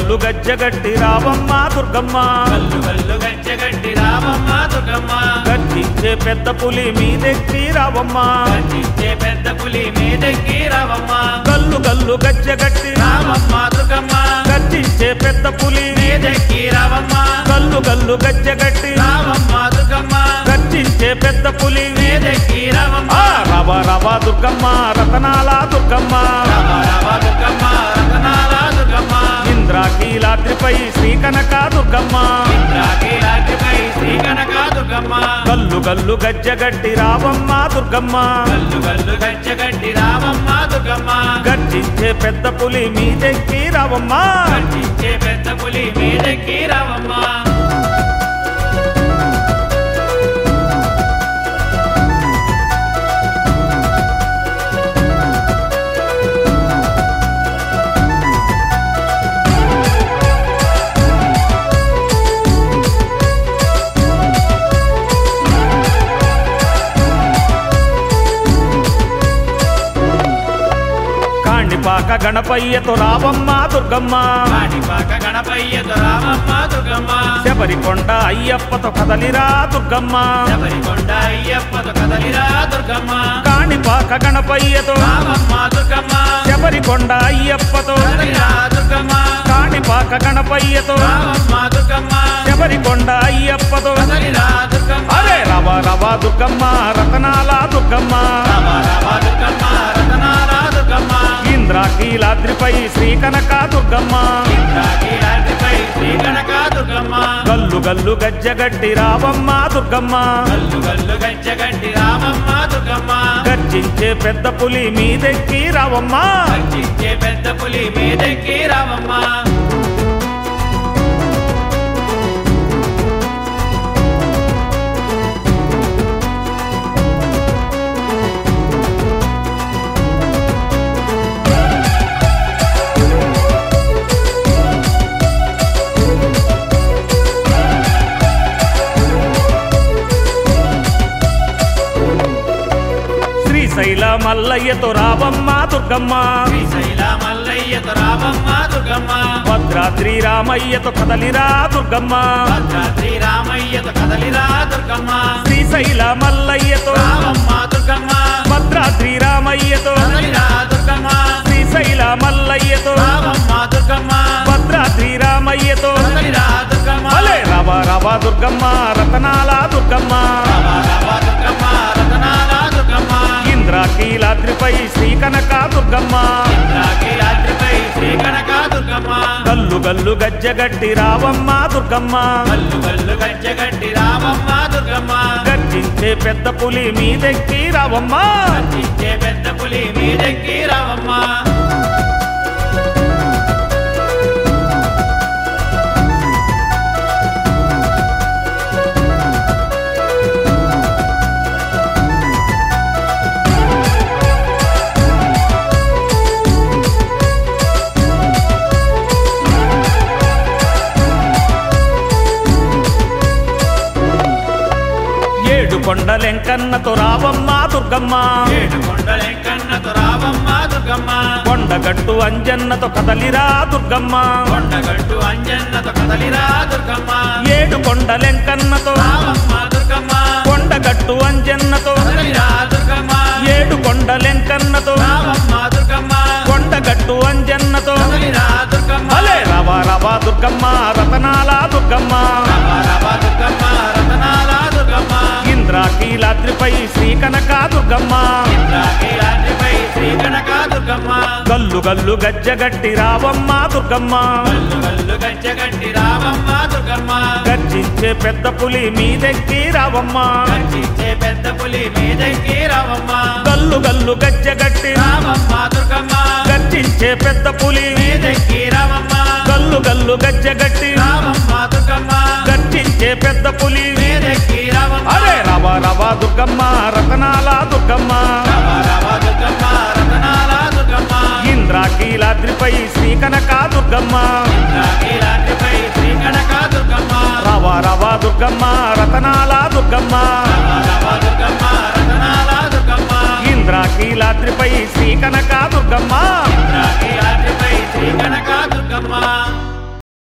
గల్లు గజ్జగట్టి రావమ్మ దుర్గమ్మ కల్లు కల్లు గజ్జగట్టి రామమ్మ దుర్గమ్మ గర్జించే పెద్ద పులి మీదెక్కి రావమ్మ గర్జించే పెద్ద పులి మీదెక్కి రావమ్మ గల్లు గల్లు గజ్జగట్టి రామమ్మ దుర్గమ్మ గర్జించే పెద్ద పులి మీదెక్కి రావమ్మ గల్లు గల్లు గజ్జగట్టి రామమ్మ దుర్గమ్మ గర్జించే పెద్ద పులి మీదెక్కి రావమ్మ ఆ రవ రవ దుర్గమ్మ రతనాల దుర్గమ్మ రామ రామ దుర్గమ్మ రతనాల దుర్గమ్మ ఇంద్రాకీలాద్రిపై శ్రీకనక దుర్గమ్మ ఇంద్రాకి రాజ్యపై శ్రీ కనక దుర్గమ్మ గల్లు గల్లు గజ్జగట్టి రావమ్మ దుర్గమ్మ కల్లు కల్లు గజ్జగట్టి రామమ్మ దుర్గమ్మ గర్జించే పెద్ద పులి మీదెక్కి రావమ్మ గర్జించే పెద్ద పులి మీదెక్కి రావమ్మ కాణిపాక గణపయ్యతో రావమ్మ దుర్గమ్మ కాణిపాక గణపయ్యతో రామమ్మ దుర్గమ్మ శబరికొండ అయ్యప్పతో కదలిరా దుర్గమ్మ శబరికొండ అయ్యప్పతో కదలిరా దుర్గమ్మ కాణిపాక గణపయ్యతో రామమ్మ దుర్గమ్మ శబరికొండ అయ్యప్పతో కదలిరా దుర్గమ్మ కాణిపాక గణపయ్యతో రామమ్మ దుర్గమ్మ శబరికొండ అయ్యప్పతో కదలిరా దుర్గమ్మ అరే రవ రవ దుర్గమ్మ రతనాల దుర్గమ్మ రామ రామ దుర్గమ్మ రతనాల దుర్గమ్మ ఇంద్రాకీలాద్రిపై శ్రీకనక దుర్గమ్మ ఇంద్రాకి రాజ్యపై శ్రీ కనక దుర్గమ్మ గల్లు గల్లు గజ్జగట్టి రావమ్మ దుర్గమ్మ కల్లు కల్లు గజ్జగట్టి రామమ్మ దుర్గమ్మ గర్జించే పెద్ద పులి మీదెక్కి రావమ్మ గర్జించే పెద్ద పులి మీదెక్కి రామమ్మ శ్రీశైల మల్లయ్యతో రావమ్మ దుర్గమ్మ శ్రీశైల మల్లయ్యతో రామమ్మ దుర్గమ్మ భద్రాద్రి రామయ్యతో కదలిరా దుర్గమ్మ భద్రాద్రి రామయ్యతో కదలిరా దుర్గమ్మ శ్రీశైల మల్లయ్యతో రామమ్మ దుర్గమ్మ భద్రాద్రి రామయ్యతో కదలిరా దుర్గమ్మ శ్రీశైల మల్లయ్యతో రామమ్మ దుర్గమ్మ భద్రాద్రి రామయ్యతో కదలిరా దుర్గమ్మ అలే రవ రవ దుర్గమ్మ రతనాల దుర్గమ్మ రామ రామ దుర్గమ్మ రతనాల దుర్గమ్మ ఇంద్రాకీలాద్రిపై శ్రీకనక దుర్గమ్మ ఇంద్రాకి రాత్రిపై శ్రీ కనక దుర్గమ్మ గల్లు గల్లు గజ్జగట్టి రావమ్మ దుర్గమ్మ కల్లు కల్లు గజ్జగట్టి రామమ్మ దుర్గమ్మ గర్జించే పెద్ద పులి మీదెక్కి రావమ్మ గర్జించే పెద్ద పులి మీదెక్కి రామమ్మ ఏడు కొండలెంకన్నతో రావమ్మ దుర్గమ్మ ఏడు కొండలెంకన్నతో రామమ్మ దుర్గమ్మ కొండగట్టు అంజన్నతో కదలిరా దుర్గమ్మ కొండగట్టు అంజన్నతో కదలిరా దుర్గమ్మ ఏడు కొండలెంకన్నతో రామమ్మ దుర్గమ్మ కొండగట్టు అంజన్నతో కదలిరా దుర్గమ్మ ఏడు కొండలెంకన్నతో రామమ్మ దుర్గమ్మ కొండగట్టు అంజన్నతో కదలిరా దుర్గమ్మ అలే రవ రవ దుర్గమ్మ రతనాల దుర్గమ్మ రామ రామ దుర్గమ్మ రతనాల దుర్గమ్మ ఇంద్రాకీలాద్రిపై శ్రీకనక దుర్గమ్మ ఇంద్రాకి రాత్రిపై శ్రీ కనక దుర్గమ్మ గల్లు గల్లు గజ్జగట్టి రావమ్మ దుర్గమ్మ కల్లు కల్లు గజ్జగట్టి రామమ్మ దుర్గమ్మ గర్జించే పెద్ద పులి మీదెక్కి రావమ్మ గర్జించే పెద్ద పులి మీదెక్కి రామమ్మ గల్లు గల్లు గజ్జగట్టి రామమ్మ దుర్గమ్మ గర్జించే పెద్ద పులి మీదెక్కి రామమ్మ గల్లు గల్లు గజ్జగట్టి రామమ్మ దుర్గమ్మ గర్జించే పెద్ద పులి మీదెక్కి రామమ్మ అరే రవ రవ దుర్గమ్మ రతనాల దుర్గమ్మ రామ రామ దుర్గమ్మ రతనాల దుర్గమ్మ ఇంద్రాకీలాద్రిపై శ్రీకనక దుర్గమ్మ ఇంద్రాకి రాత్రిపై శ్రీ కనక దుర్గమ్మ రవ రవ దుర్గమ్మ రతనాల దుర్గమ్మ రామ రామ దుర్గమ్మ రతనాల దుర్గమ్మ ఇంద్రాకీలాద్రిపై శ్రీకనక దుర్గమ్మ ఇంద్రాకి రాత్రిపై శ్రీ కనక దుర్గమ్మ